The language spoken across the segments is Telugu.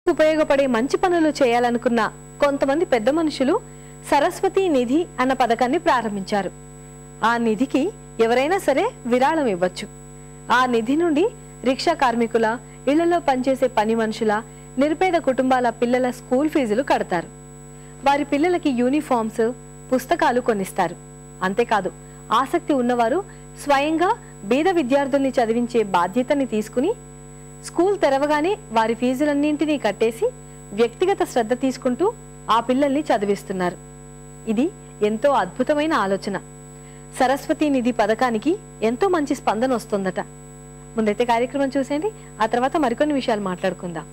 ఉపయోగపడే మంచి పనులు చేయాలనుకున్న కొంతమంది పెద్ద మనుషులు సరస్వతి నిధి అన్న పథకాన్ని ప్రారంభించారు ఆ నిధికి ఎవరైనా సరే విరాళం ఇవ్వచ్చు ఆ నిధి నుండి రిక్షా కార్మికుల ఇళ్లలో పనిచేసే పని మనుషుల నిరుపేద కుటుంబాల పిల్లల స్కూల్ ఫీజులు కడతారు వారి పిల్లలకి యూనిఫామ్స్ పుస్తకాలు కొనిస్తారు అంతేకాదు ఆసక్తి ఉన్నవారు స్వయంగా బీద విద్యార్థుల్ని చదివించే బాధ్యతని తీసుకుని స్కూల్ తెరవగానే వారి ఫీజులన్నింటినీ కట్టేసి వ్యక్తిగత శ్రద్ధ తీసుకుంటూ ఆ పిల్లల్ని చదివిస్తున్నారు ఇది ఎంతో అద్భుతమైన ఆలోచన సరస్వతి నిధి పథకానికి ఎంతో మంచి స్పందన వస్తుందట ముందైతే కార్యక్రమం చూసేయండి ఆ తర్వాత మరికొన్ని విషయాలు మాట్లాడుకుందాం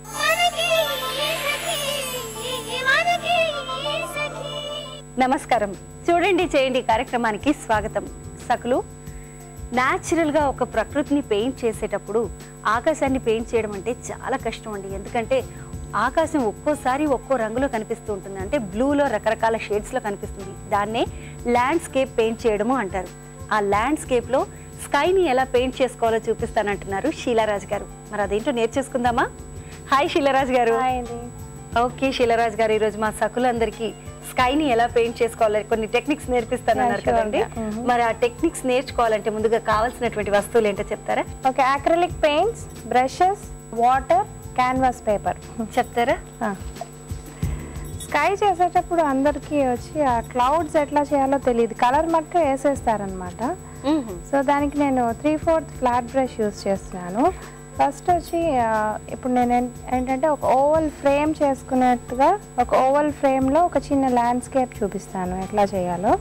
నమస్కారం చూడండి చేయండి కార్యక్రమానికి స్వాగతం సకులు న్యాచురల్గా ఒక ప్రకృతిని పెయింట్ చేసేటప్పుడు ఆకాశాన్ని పెయింట్ చేయడం అంటే చాలా కష్టం అండి ఎందుకంటే ఆకాశం ఒక్కోసారి ఒక్కో రంగులో కనిపిస్తూ ఉంటుంది అంటే బ్లూలో రకరకాల షేడ్స్లో కనిపిస్తుంది దాన్నే ల్యాండ్స్కేప్ పెయింట్ చేయడము అంటారు ఆ ల్యాండ్స్కేప్లో స్కైని ఎలా పెయింట్ చేసుకోవాలో చూపిస్తానంటున్నారు షీలారాజ్ గారు మరి అదేంటో నేర్చేసుకుందామా హాయ్ షీలారాజ్ గారు ఓకే శీలరాజ్ గారు ఈరోజు మా సకులందరికీ స్కైని ఎలా పెయింట్ చేసుకోవాలి కొన్ని టెక్నిక్స్ నేర్పిస్తానన్నారు Yeah, sure కదండి గా. Mhm. మరి ఆ టెక్నిక్స్ నేర్చుకోవాలంటే ముందుగా కావాల్సినటువంటి వస్తువులు ఏంటో చెప్తారా okay acrylic paints brushes water canvas paper చెప్తారా స్కై చేసేటప్పుడు అందరికీ వచ్చి ఆ క్లౌడ్స్ ఎట్లా చేయాలో తెలియదు కలర్ మట్టుకు వేసేస్తారనమాట సో దానికి నేను three fourth flat brush use చేస్తున్నాను ఫస్ట్ వచ్చి ఆ, ఇప్పుడు నేను ఏం- ఏంటంటే ఒక ఓవల్ ఫ్రేమ్ చేసుకున్నట్టుగా ఒక ఓవల్ ఫ్రేమ్లో ఒక చిన్న ల్యాండ్స్కేప్ చూపిస్తాను ఎట్లా చేయాలో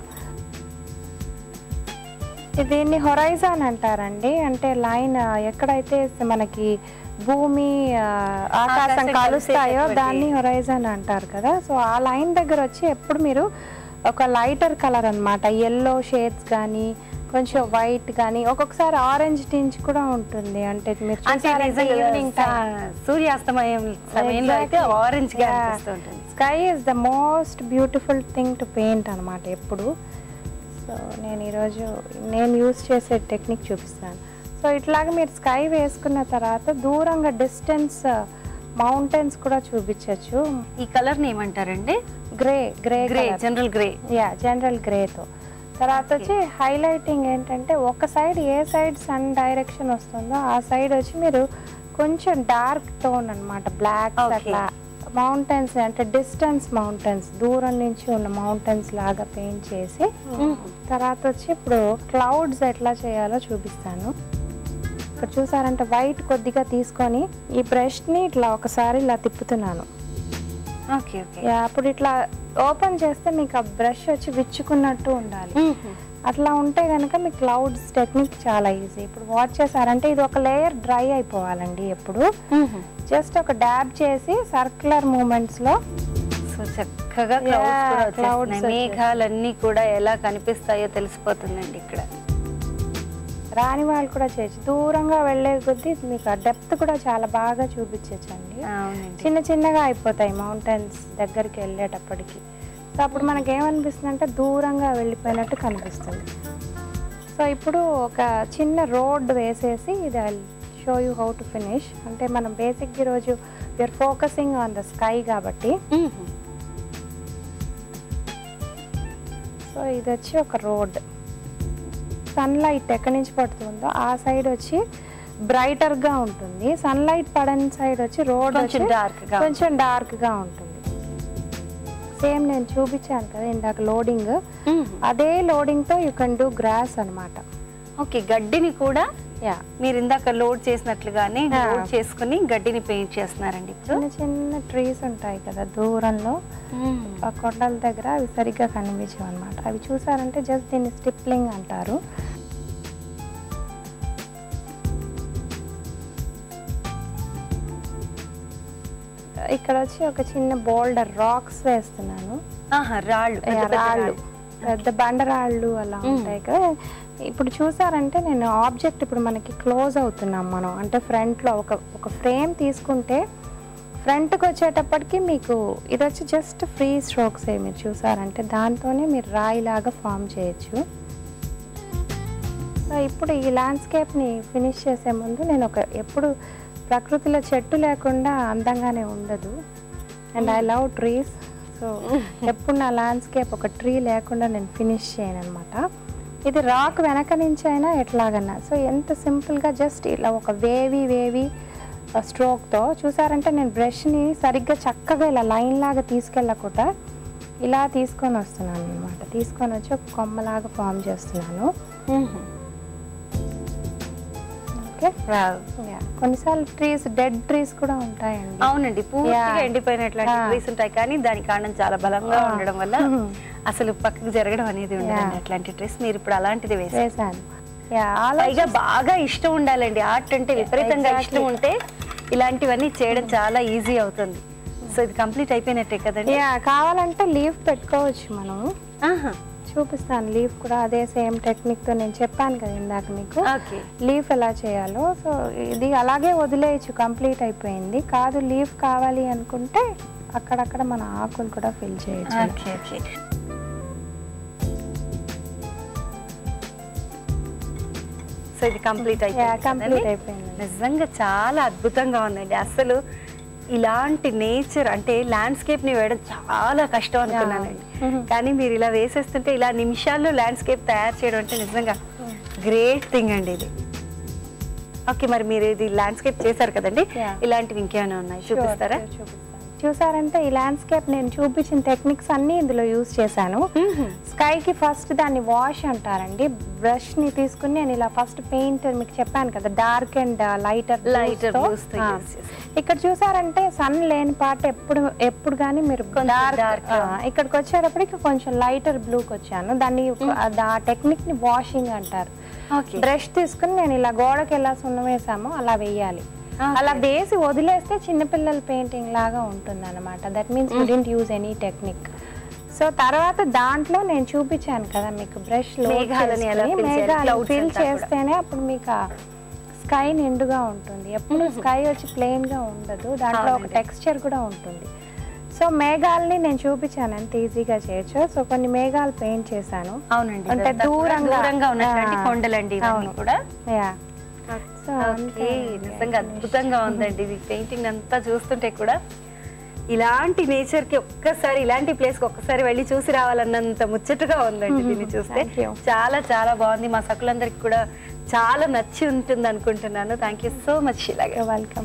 దీన్ని హొరైజాన్ అంటారండి అంటే లైన్ ఎక్కడైతే మనకి భూమి ఆ, ఆకాశం ఆకాశం కలుస్తాయో కలిసేటటువంటి- దాన్ని హొరైజన్ అంటారు కదా సో ఆ లైన్ దగ్గర వచ్చి ఎప్పుడు మీరు ఒక లైటర్ కలర్ అన్నమాట ఎల్లో షేడ్స్ కానీ కొంచెం వైట్ కానీ ఒక్కొక్కసారి ఆరెంజ్ టించ్ కూడా ఉంటుంది అంటే మీరు అంటే చూసారంటే నిజంగా ఈవినింగ్ టైం సా- సూర్యాస్తమయం సమయంలో అయితే ఆరెంజ్ గా అనిపిస్తూ ఉంటుంది sky is the most beautiful thing to paint అనమాట ఎప్పుడు సో నేను ఈరోజు నేను యూస్ చేసే టెక్నిక్ చూపిస్తాను సో ఇట్లాగా మీరు స్కై వేసుకున్న తర్వాత దూరంగా డిస్టెన్స్ మౌంటైన్స్ కూడా చూపించవచ్చు ఈ కలర్ ని ఏమంటారండి grey grey grey general grey yeah general గ్రేతో తర్వాత వచ్చి హైలైటింగ్ ఏంటంటే ఒక సైడ్ ఏ సైడ్ సన్ డైరెక్షన్ వస్తుందో ఆ సైడ్ వచ్చి మీరు కొంచెం డార్క్ టోన్ అన్నమాట బ్లాక్ Okay. అట్లా మౌంటైన్స్ అంటే డిస్టెన్స్ మౌంటైన్స్ దూరం నుంచి ఉన్న మౌంటైన్స్ లాగా పెయింట్ చేసి తర్వాత వచ్చి ఇప్పుడు క్లౌడ్స్ ఎట్లా చేయాలో చూపిస్తాను ఇక్కడ చూసారంటే వైట్ కొద్దిగా తీసుకొని ఈ బ్రష్ని ఇట్లా ఒకసారి ఇలా తిప్పుతున్నాను ఓకే ఓకే యా, అప్పుడు ఇట్లా ఓపెన్ చేస్తే మీకు ఆ బ్రష్ వచ్చి విచ్చుకున్నట్టు ఉండాలి అట్లా ఉంటే కనుక మీ క్లౌడ్స్ టెక్నిక్ చాలా ఈజీ ఇప్పుడు వాచ్ చేశారంటే ఇది ఒక లేయర్ డ్రై అయిపోవాలండి ఎప్పుడు జస్ట్ ఒక డాబ్ చేసి సర్క్యులర్ మూమెంట్స్ లో సో చక్కగా Yeah, క్లౌడ్స్ కూడా clouds వచ్చేస్తున్నాయి వచ్చేస్తాయి. మేఘాలన్నీ కూడా ఎలా కనిపిస్తాయో తెలిసిపోతుందండి ఇక్కడ రాని వాళ్ళు కూడా చేయొచ్చు దూరంగా వెళ్ళే కొద్దీ మీకు ఆ డెప్త్ కూడా చాలా బాగా చూపించచ్చండి అవునండి చిన్న చిన్నగా అయిపోతాయి మౌంటైన్స్ దగ్గరికి వెళ్ళేటప్పటికి సో అప్పుడు మనకి ఏమనిపిస్తుంది అంటే దూరంగా వెళ్ళిపోయినట్టు కనిపిస్తుంది సో ఇప్పుడు ఒక చిన్న రోడ్ వేసేసి ఇది I show you how to finish అంటే మనం బేసిక్ ఈరోజు you are focusing on the sky కాబట్టి సో ఇది వచ్చి ఒక రోడ్ సన్లైట్ ఎక్కడి నుంచి పడుతుందో ఆ సైడ్ వచ్చి బ్రైటర్ గా ఉంటుంది సన్లైట్ పడని సైడ్ వచ్చి రోడ్ కొంచెం dark గా కొంచెం డార్క్ గా ఉంటుంది సేమ్ నేను చూపించాను కదా ఇందాక లోడింగ్ అదే లోడింగ్ తో యూ కెన్ డూ గ్రాస్ అన్నమాట ఓకే గడ్డిని కూడా యా మీరు ఇందాక లోడ్ చేసినట్లుగానే Yeah. లోడ్ చేసుకుని గడ్డిని పెయింట్ చేస్తున్నారండి ఇప్పుడు చిన్న చిన్న ట్రీస్ ఉంటాయి కదా దూరంలో ఆ కొండల దగ్గర అవి సరిగ్గా కనిపించవు అనమాట అవి చూసారంటే జస్ట్ దీన్ని స్టిప్లింగ్ అంటారు ఇక్కడ వచ్చి ఒక చిన్న బోల్డర్ రాక్స్ వేస్తున్నాను ఆహా రాళ్ళు పెద్ద యా, పెద్ద రాళ్ళు రాళ్ళు. పెద్ద బండరాళ్ళు అలా ఉంటాయి కదా ఇప్పుడు చూసారంటే నేను ఆబ్జెక్ట్ ఇప్పుడు మనకి క్లోజ్ అవుతున్నాం మనం అంటే ఫ్రంట్లో ఒక ఒక ఫ్రేమ్ తీసుకుంటే ఫ్రంట్కి వచ్చేటప్పటికి మీకు ఇది వచ్చి జస్ట్ ఫ్రీ స్ట్రోక్స్ మీరు చూసారంటే దాంతోనే మీరు రాయిలాగా ఫామ్ చేయొచ్చు సో ఇప్పుడు ఈ ల్యాండ్స్కేప్ని ఫినిష్ చేసే ముందు నేను ఒక ఎప్పుడు ప్రకృతిలో చెట్టు లేకుండా అందంగానే ఉండదు and I love trees so ఎప్పుడు నా ల్యాండ్స్కేప్ ఒక ట్రీ లేకుండా నేను ఫినిష్ చేయను అనమాట ఇది రాక్ వెనక నుంచి అయినా ఎట్లాగన్నా సో ఎంత సింపుల్గా జస్ట్ ఇలా ఒక వేవి వేవి స్ట్రోక్తో చూసారంటే నేను బ్రష్ని సరిగ్గా చక్కగా ఇలా లైన్ లాగా తీసుకెళ్ళకుండా ఇలా తీసుకొని వస్తున్నాను అనమాట తీసుకొని వచ్చి ఒక కొమ్మలాగా ఫామ్ చేస్తున్నాను ఓకే Yeah. కొన్నిసార్లు ట్రీస్ డెడ్ ట్రీస్ కూడా ఉంటాయండి అవునండి పూర్తిగా Yeah. ఎండిపోయినట్లాంటి Ah. ట్రీస్ ఉంటాయి కానీ దాని కాండం చాలా బలంగా Ah. ఉండడం వల్ల Mhm. అసలు పక్కకు జరగడం అనేది ఉండదండి Yeah. అట్లాంటి ట్రీస్ మీరు ఇప్పుడు అలాంటిది వేసారు వేసాను యా పైగా బాగా ఇష్టం ఉండాలండి ఆర్ట్ అంటే విపరీతంగా Exactly. ఇష్టం ఉంటే ఇలాంటివన్నీ చేయడం చాలా ఈజీ అవుతుంది సో ఇది కంప్లీట్ అయిపోయినట్టే కదండి యా కావాలంటే లీఫ్ పెట్టుకోవచ్చు మనం ఆహా. చూపిస్తాను లీఫ్ కూడా అదే సేమ్ టెక్నిక్తో నేను చెప్పాను కదా ఇందాక మీకు ఓకే లీఫ్ ఎలా చేయాలో సో ఇది అలాగే వదిలేయచ్చు కంప్లీట్ అయిపోయింది కాదు లీఫ్ కావాలి అనుకుంటే అక్కడక్కడ మన ఆకులు కూడా ఫిల్ చేయొచ్చు ఓకే ఓకే సో ఇది కంప్లీట్ యా కంప్లీట్ అయిపోయింది అయిపోయింది నిజంగా చాలా అద్భుతంగా ఉందండి అసలు ఇలాంటి నేచర్ అంటే ల్యాండ్స్కేప్ ని వేయడం చాలా కష్టం అనుకున్నానండి Mhm. కానీ మీరు ఇలా వేసేస్తుంటే ఇలా నిమిషాల్లో ల్యాండ్స్కేప్ తయారు చేయడం అంటే నిజంగా గ్రేట్ థింగ్ అండి ఇది ఓకే మరి మీరు ఇది ల్యాండ్స్కేప్ చేశారు కదండి Yeah. ఇలాంటివి ఇంకేమైనా ఉన్నాయి చూపిస్తారా Sure, చూపిస్తాను చూసారంటే ఈ ల్యాండ్స్కేప్ నేను చూపించిన టెక్నిక్స్ అన్ని ఇందులో యూజ్ చేశాను స్కైకి ఫస్ట్ దాన్ని వాష్ అంటారండి బ్రష్ ని తీసుకుని నేను ఇలా ఫస్ట్ పెయింట్ మీకు చెప్పాను కదా dark and lighter Lighter blues తో use చేశాను. ఇక్కడ చూసారంటే సన్ లేని పార్ట్ ఎప్పుడు ఎప్పుడు కానీ మీరు కొంచెం డార్క్ dark గా ఇక్కడికి వచ్చేటప్పటికి కొంచెం లైటర్ బ్లూకి వచ్చాను దాన్ని ఆ టెక్నిక్ ని వాషింగ్ అంటారు ఓకే బ్రష్ తీసుకుని నేను ఇలా గోడకి ఎలా సున్నం వేసామో అలా వేయాలి Okay. అలా వేసి వదిలేస్తే చిన్నపిల్లల పెయింటింగ్ లాగా ఉంటుంది అనమాట that means you didn't use any technique so తర్వాత దాంట్లో నేను చూపించాను కదా మీకు బ్రష్ మేఘాలని ఎలా fill చేయాలి, మేఘాలు clouds ఫిల్ అంతా కూడా. చేస్తేనే అప్పుడు మీకు స్కై నిండుగా ఉంటుంది ఎప్పుడు స్కై వచ్చి ప్లెయిన్ గా ఉండదు దాంట్లో ఒక అవునండి. టెక్స్చర్ కూడా ఉంటుంది సో మేఘాలని నేను చూపించాను ఎంత ఈజీగా చేయొచ్చు సో కొన్ని మేఘాలు పెయింట్ చేశాను అవునండి అంటే ఇదంతా కూడా దూరంగా- దూరంగా ఉన్నటువంటి ఆ, కొండలండి ఇవన్నీ అవును. కూడా యా సో ఓకే నిజంగా అద్భుతంగా ఉందండి ఇది పెయింటింగ్ అంతా చూస్తుంటే కూడా ఇలాంటి నేచర్ కి ఒక్కసారి ఇలాంటి ప్లేస్ కి ఒక్కసారి వెళ్ళి చూసి రావాలన్నంత ముచ్చటగా ఉందండి దీన్ని చూస్తే Thank you. చాలా చాలా బాగుంది మా సకులందరికి కూడా చాలా నచ్చి ఉంటుంది అనుకుంటున్నాను థ్యాంక్ యూ సో మచ్ ఇలాగే వెల్కమ్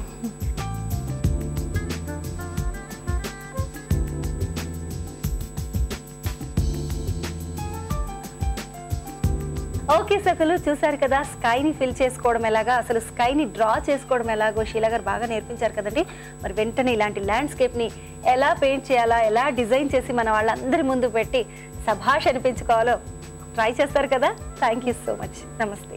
ఓకే సకులు చూసారు కదా స్కై ని ఫిల్ చేసుకోవడం ఎలాగా అసలు స్కై ని డ్రా చేసుకోవడం ఎలాగో షీలా గారు బాగా నేర్పించారు కదండి మరి వెంటనే ఇలాంటి ల్యాండ్స్కేప్ ని ఎలా పెయింట్ చేయాలా ఎలా డిజైన్ చేసి మన వాళ్ళందరి ముందు పెట్టి సభాష్ అనిపించుకోవాలో ట్రై చేస్తారు కదా థ్యాంక్ యూ సో మచ్ నమస్తే